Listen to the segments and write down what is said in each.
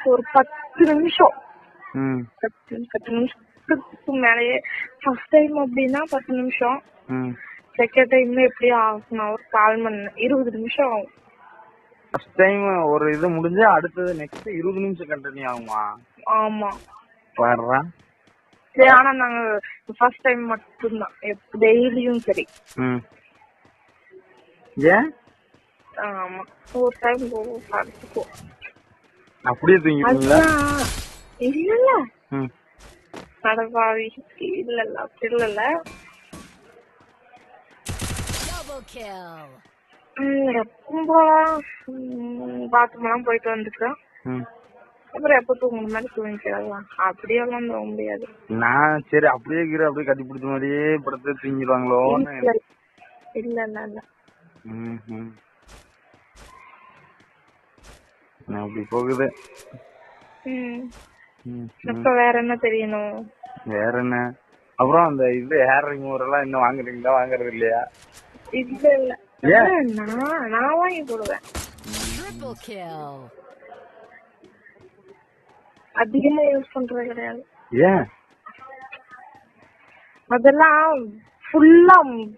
ஒரு பத்து நிமிஷம் ம் பத்து பத்து நிமிஷத்துக்கு மேலேயே ஃபர்ஸ்ட் டைம் அப்படின்னா பத்து நிமிஷம் ம் செகண்ட் டைம் எப்படியும் ஹாஃப் அன் அவர் கால் மணி நேரம், இருபது நிமிஷம் ஆகும் ஃபர்ஸ்ட் டைம் ஒரு இது முடிஞ்சு அடுத்தது நெக்ஸ்ட் இருபது நிமிஷம் கண்டினியூ ஆகுமா ஆமா பாடுறா சரி ஆனா நாங்க ஃபர்ஸ்ட் டைம் மட்டும்தான் டெய்லியும் சரி ம் ஏன் ஆமா ஒரு டைம் போவோம் படுத்துக்குவோம் அப்படியே தூங்கிட்டீங்களா அதான் இல்ல இல்ல ம் நடப்பாவி இல்ல இல்ல அப்படி இல்ல இல்ல Double kill. ம், எப்பவும் போல பாத்ரூம் எல்லாம் போயிட்டு வந்துட்டோம் ம் அப்புறம் எப்ப தூங்குற மாதிரி தூங்கிக்கலாம் அப்படியெல்லாம் தூங்க முடியாது நான் சரி அப்படியே இருக்கிற அப்படியே கட்டி பிடிச்ச மாதிரியே படுத்து தூங்கிடுவாங்களோன்னு இல்ல இல்ல இல்ல இல்ல ம், ம். நான் அப்படி போகுது ம். ம், ம். இப்ப வேற என்ன தெரியணும் வேற என்ன அப்புறம் அந்த இது ஹேர் ரிமூவர் எல்லாம் இன்னும் வாங்குறீங்களா வாங்குறது இல்லையா இல்ல இல்ல ஏன்? நான் நான் வாங்கி போடுவேன் Triple kill. அதிகமா யூஸ் பண்றது கிடையாது ஏன் அதெல்லாம் ஃபுல்லா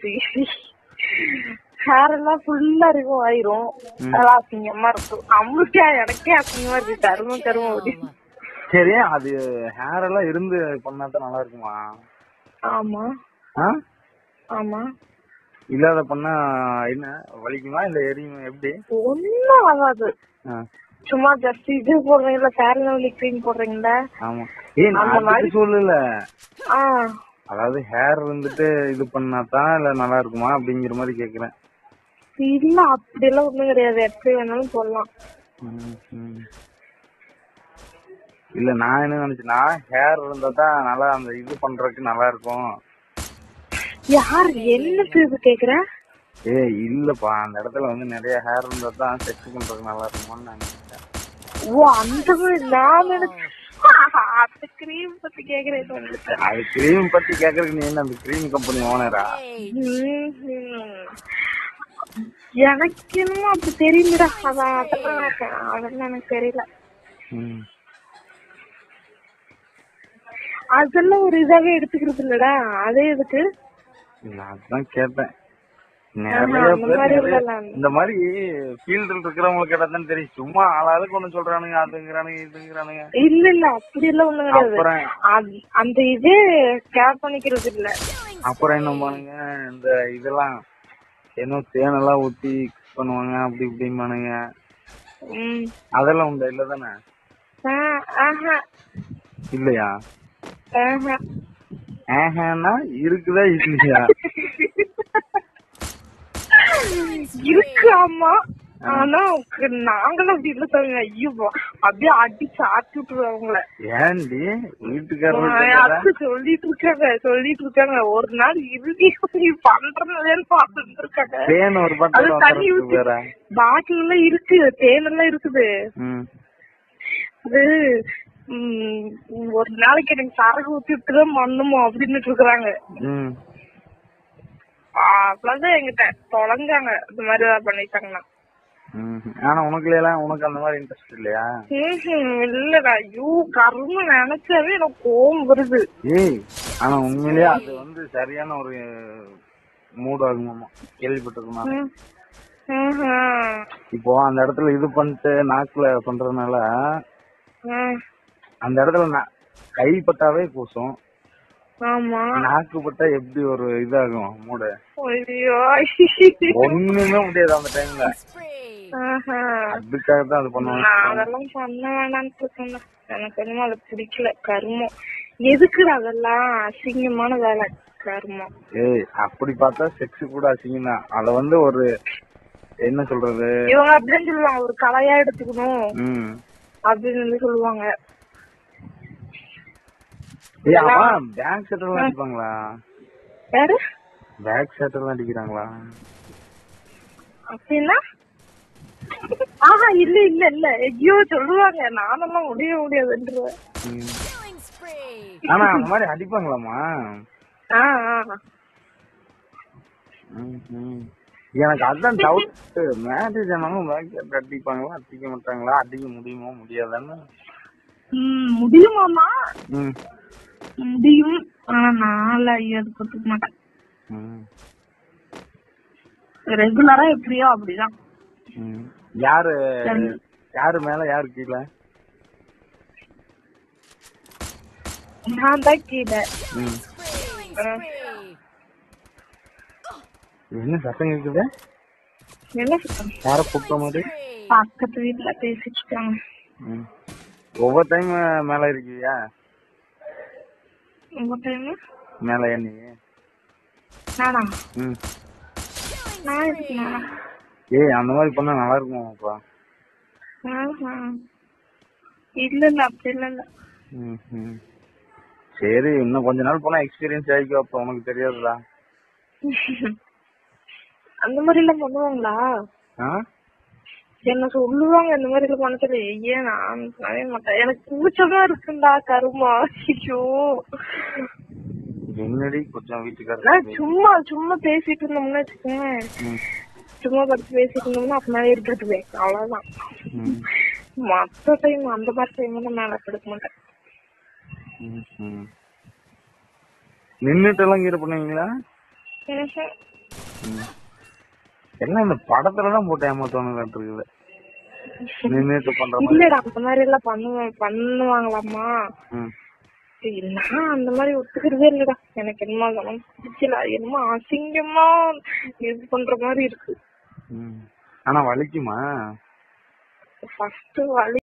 ஹேர் எல்லாம் ஃபுல்லா இருக்கும் ஆயிரும் அதெல்லாம் அசிங்கமா இருக்கும் நம்மளுக்கே எனக்கே அசிங்கமா இருக்கு கரும கரும அப்படி சரி அது ஹேர் எல்லாம் இருந்து பண்ணா தான் நல்லா இருக்குமா ஆமா ஆ ஆமா இல்லாத பண்ணா என்ன வலிக்குமா இல்ல எரியுமா எப்படி ஒண்ணும் ஆகாது ஆ, சும்மா ஜஸ்ட் இது போடுறீங்களா ஃபேர் லவ்லி கிரீம் போடுறீங்களா ஆமா ஏய் நான் அந்த மாதிரி- அதுக்கு சொல்லல ஆ அதாவது ஹேர் வந்துட்டு இது பண்ணா தான் இல்ல நல்லா இருக்குமா அப்படிங்கிற மாதிரி கேக்குறேன் இல்ல அப்படி எல்லாம் ஒண்ணும் கிடையாது எப்படி வேணாலும் போடலாம் ம், ம். இல்ல நான் என்ன நினைச்சேன்னா ஹேர் இருந்தா தான் நல்லா அந்த இது பண்றதுக்கு நல்லா இருக்கும் யார் என்னது இது கேக்குற ஏய் இல்லப்பா அந்த இடத்துல வந்து நிறைய ஹேர் இருந்தா தான் செக்ஸ் பண்றதுக்கு நல்லா இருக்குமான்னு நான் நினைச்சேன் ஓ அந்த மாதிரி நான் நினைச்சேன் அந்த கிரீம் பத்தி கேக்குறேன் உங்களுக்கு அது கிரீம் பத்தி கேக்குறதுக்கு நீ என்ன அந்த கிரீம் கம்பெனி ஓனரா Hey. ம்ஹும். எனக்கு என்னமோ அப்படி தெரியலடா அதான் அதெல்லாம் எனக்கு- அதெல்லாம் எனக்கு தெரியல ம் அதெல்லாம் ஒரு இதாவே எடுத்துக்கிறது இல்லடா அதே எதுக்கு நான் அதான் கேட்டேன் ஆஹா, நிறைய அந்த பேர் மாதிரி நிறைய- இல்லலாம். இந்த மாதிரி ஃபீல்டில் இருக்கிறவங்களுக்கு கேட்டா தான் தெரியும் சும்மா ஆளாளுக்கு ஒண்ணு சொல்றானுங்க அதுங்கிறானுங்க இதுங்கிறானுங்க இல்ல இல்ல அப்படி எல்லாம் ஒண்ணும் கிடையாது அப்புறம் அது- அந்த இதே கேர் பண்ணிக்கிறது இல்ல அப்புறம் என்ன பண்ணுங்க இந்த இதெல்லாம் என்ன தேனெல்லாம் ஊத்தி cook பண்ணுவாங்க அப்படி இப்படிம்பானுங்க ம். அதெல்லாம் உண்டா இல்ல தானே ஆ, ஆஹா, இல்லையா ஆஹா. ஏஹன்னா இருக்குதா இல்லையா இருக்கு ஆமா ஆனா க- நாங்களும் அப்படி இல்ல சொல்லுங்க ஐயோ அப்படியே அடிச்சு ஆட்டி விட்டுருவாங்கள ஏன்டி வீட்டுக்காரங்க அத்து சொல்லிட்டு இருக்காங்க சொல்லிட்டு இருக்காங்க ஒரு நாள் இறுதி நீ பண்றதுன்னு பாத்துட்டு இருக்காங்க தேன் ஒரு அது பட்டம் தண்ணி ஊத்தி வேற பாட்டில் எல்லாம் இருக்கு தேன் எல்லாம் இருக்குது ம் அது ம், ஒரு நாளைக்கு எனக்கு சரகு ஊத்தி விட்டுதான் பண்ணுமோ அப்படின்னு இருக்கிறாங்க ம் அவ்வளவுதான் எங்கிட்ட தொலைஞ்சாங்க இந்த மாதிரி ஏதாவது பண்ணிட்டாங்கன்னா ம். ஆனா உனக்கு எல்லாம் உனக்கு அந்த மாதிரி இன்ட்ரெஸ்ட் இல்லையா ம்ஹும், இல்லடா ஐயோ கரும நினைச்சாவே எனக்கு கோவம் வருது ஏய் ஆனா உண்மையிலேயே அது வந்து சரியான ஒரு மூட் ஆகுமாமா கேள்விப்பட்டிருக்கோமா ம். ம்ஹும். இப்போ அந்த இடத்துல இது பண்ணிட்டு நாக்குல பண்றதுனால ம். அந்த இடத்துல நா- கை பட்டாவே கூசும் ஆமா நாக்கு பட்டா எப்படி ஒரு இதாகும் மூடு ஐயோ ஒண்ணுமே முடியாது அந்த டைம்ல Spree. ஆஹா. அதுக்காக தான் அது பண்ணுவாங்க நான் அதெல்லாம் பண்ண வேணாம்னு இருக்கேன் எனக்கு என்னமோ அது பிடிக்கல கருமம் எதுக்குடா அதெல்லாம் அசிங்கமான வேலை கருமம் ஏய் அப்படி பார்த்தா செக்ஸ் கூட அசிங்கம் தான் அத வந்து ஒரு என்ன சொல்றது இவங்க அப்படின்னு சொல்லுவாங்க ஒரு கலையா எடுத்துக்கணும் ம் அப்படின்னு வந்து சொல்லுவாங்க ஏய் அவன் பேக் ஷர்ட் எல்லாம் அடிப்பாங்களா யாரு பேக் ஷர்ட் எல்லாம் அடிக்கிறாங்களா அப்படின்னா ஆஹா இல்ல இல்ல இல்ல ஐயோ சொல்லுவாங்க நானெல்லாம் முடிய முடியாதுன்றேன் ம். Killing spree. ஆனா அந்த மாதிரி அடிப்பாங்களாமா ஆ ஆ. ம், ம். எனக்கு அதான் டவுட் மேரேஜ் ஆனாலும் பேக் ஷர்ட் அடிப்பாங்களா அடிக்க மாட்டாங்களா அடிக்க முடியுமோ முடியாதான்னு ம், முடியுமாமா ம் முடியும் ஆனா நான் ஐயோ அது ஒத்துக்க மாட்டேன் ம் ரெகுலரா எப்படியோ அப்படிதான் ம். யாரு சரி. யாரு மேல யாரு கீழே நான் தான் கீழே ம் Killing spree. என்ன சத்தம் கேக்குது என்ன சொல்றேன் யார கூப்பிட்ட மாதிரி Spree. பக்கத்து வீட்டுல பேசிட்டு இருக்காங்க ம். ஒவ்வொரு டைம் மேல இருக்கியா உங்க டைம் மேல நீ நானா ம் நான் எதுக்கு நானா ஏய் அந்த மாதிரி பண்ணா நல்லா இருக்குமாப்பா ஆஹா. இல்ல இல்ல அப்படி இல்ல இல்ல ம் ம். சரி இன்னும் கொஞ்ச நாள் போனா எக்ஸ்பீரியன்ஸ் ஆயிக்கோ அப்ப உனக்கு தெரியாதுடா அந்த மாதிரி எல்லாம் பண்ணுவாங்களா ஆ என்ன சொல்லுவாங்க இந்த மாதிரி எல்லாம் பண்ண சொல்லி ஏன் நான் பண்ணவே மாட்டேன் எனக்கு கூச்சமா இருக்குண்டா கருமா ஐயோ என்னடி கொஞ்சம் நான் வீட்டுக்காரர் சும்மா சும்மா பேசிட்டு இருந்தோம்னா வச்சுக்கோங்க ம் சும்மா படுத்து பேசிட்டு இருந்தோம்னா அப்ப மேலே இருக்கிறது பேச அவ்வளவுதான் ம் மத்த டைம் அந்த மாதிரி டைம் எல்லாம் மேல படுக்க மாட்டேன் ம், ம். நின்னுட்டு எல்லாம் கீரை பண்ணுவீங்களா ம்ஹும். ம். என்ன இந்த படத்துல தான் போட்டு ஏமாத்தவனு இருக்குது நின்னுட்டு பண்ற மாதிரி இல்லடா அந்த மாதிரி எல்லாம் பண்ணுவேன் பண்ணுவாங்களாமா ம். சரி, நான் அந்த மாதிரி ஒத்துக்கிறதே இல்லடா எனக்கு என்னமோ அதெல்லாம் பிடிக்கல என்னமோ அசிங்கமா இது பண்ற மாதிரி இருக்கு ம். ஆனா வலிக்குமா ஃபர்ஸ்ட் வலி